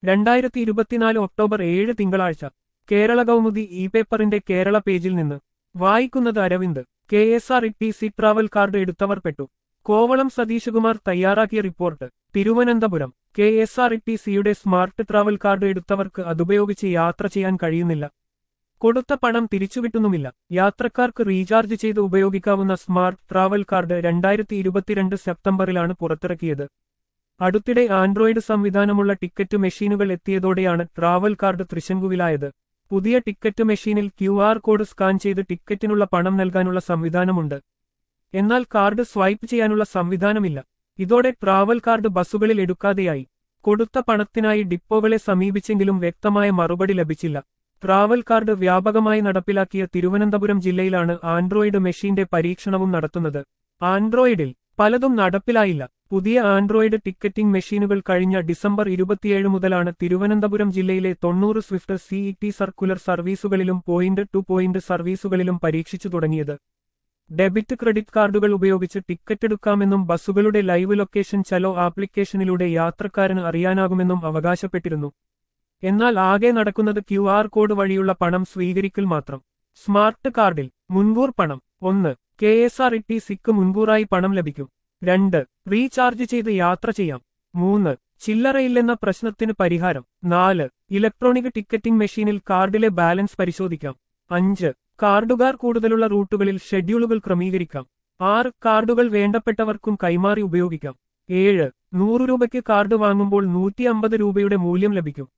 രണ്ടായിരത്തി ഇരുപത്തിനാല് ഒക്ടോബർ ഏഴ് തിങ്കളാഴ്ച കേരള കൗമുദി ഇ പേപ്പറിന്റെ കേരള പേജിൽ നിന്ന് വായിക്കുന്നത് Aravind K S R T C travel card എടുത്തവർ പെട്ടു കോവളം സതീശകുമാർ തയ്യാറാക്കിയ report Thiruvananthapuram K S R T സിയുടെ സ്മാർട്ട് ട്രാവൽ കാർഡ് എടുത്തവർക്ക് അതുപയോഗിച്ച് യാത്ര ചെയ്യാൻ കഴിയുന്നില്ല കൊടുത്ത പണം തിരിച്ചുകിട്ടുന്നുമില്ല യാത്രക്കാർക്ക് റീചാർജ് ചെയ്ത് ഉപയോഗിക്കാവുന്ന സ്മാർട്ട് ട്രാവൽ കാർഡ് രണ്ടായിരത്തി ഇരുപത്തിരണ്ട് സെപ്റ്റംബറിലാണ് പുറത്തിറക്കിയത് അടുത്തിടെ ആൻഡ്രോയിഡ് സംവിധാനമുള്ള ടിക്കറ്റ് മെഷീനുകൾ എത്തിയതോടെയാണ് ട്രാവൽ കാർഡ് തൃശങ്കുവിലായത് പുതിയ ടിക്കറ്റ് മെഷീനിൽ ക്യു ആർ കോഡ് സ്കാൻ ചെയ്ത് ടിക്കറ്റിനുള്ള പണം നൽകാനുള്ള സംവിധാനമുണ്ട് എന്നാൽ കാർഡ് സ്വൈപ്പ് ചെയ്യാനുള്ള സംവിധാനമില്ല ഇതോടെ ട്രാവൽ കാർഡ് ബസ്സുകളിൽ എടുക്കാതെയായി കൊടുത്ത പണത്തിനായി ഡിപ്പോകളെ സമീപിച്ചെങ്കിലും വ്യക്തമായ മറുപടി ലഭിച്ചില്ല ട്രാവൽ കാർഡ് വ്യാപകമായി നടപ്പിലാക്കിയ തിരുവനന്തപുരം ജില്ലയിലാണ് ആൻഡ്രോയിഡ് മെഷീന്റെ പരീക്ഷണവും നടത്തുന്നത് ആൻഡ്രോയിഡിൽ പലതും നടപ്പിലായില്ല പുതിയ ആൻഡ്രോയിഡ് ടിക്കറ്റിംഗ് മെഷീനുകൾ കഴിഞ്ഞ ഡിസംബർ ഇരുപത്തിയേഴ് മുതലാണ് തിരുവനന്തപുരം ജില്ലയിലെ തൊണ്ണൂറ് സ്വിഫ്റ്റ് സിഇടി സർക്കുലർ സർവീസുകളിലും പോയിന്റ് ടു പോയിന്റ് സർവീസുകളിലും പരീക്ഷിച്ചു തുടങ്ങിയത് ഡെബിറ്റ് ക്രെഡിറ്റ് കാർഡുകൾ ഉപയോഗിച്ച് ടിക്കറ്റ് എടുക്കാമെന്നും ബസ്സുകളുടെ ലൈവ് ലൊക്കേഷൻ ചലോ ആപ്ലിക്കേഷനിലൂടെ യാത്രക്കാരന് അറിയാനാകുമെന്നും അവകാശപ്പെട്ടിരുന്നു എന്നാൽ ആകെ നടക്കുന്നത് ക്യു ആർ കോഡ് വഴിയുള്ള പണം സ്വീകരിക്കൽ മാത്രം സ്മാർട്ട് കാർഡിൽ മുൻകൂർ പണം ഒന്ന് കെ എസ് ആർ ടി സിക്ക് മുൻകൂറായി പണം ലഭിക്കും രണ്ട് റീചാർജ് ചെയ്ത് യാത്ര ചെയ്യാം മൂന്ന് ചില്ലറയില്ലെന്ന പ്രശ്നത്തിന് പരിഹാരം നാല് ഇലക്ട്രോണിക് ടിക്കറ്റിംഗ് മെഷീനിൽ കാർഡിലെ ബാലൻസ് പരിശോധിക്കാം അഞ്ച് കാർഡുകാർ കൂടുതലുള്ള റൂട്ടുകളിൽ ഷെഡ്യൂളുകൾ ക്രമീകരിക്കാം ആറ് കാർഡുകൾ വേണ്ടപ്പെട്ടവർക്കും കൈമാറി ഉപയോഗിക്കാം ഏഴ് നൂറ് രൂപയ്ക്ക് കാർഡ് വാങ്ങുമ്പോൾ നൂറ്റി അമ്പത് രൂപയുടെ മൂല്യം ലഭിക്കും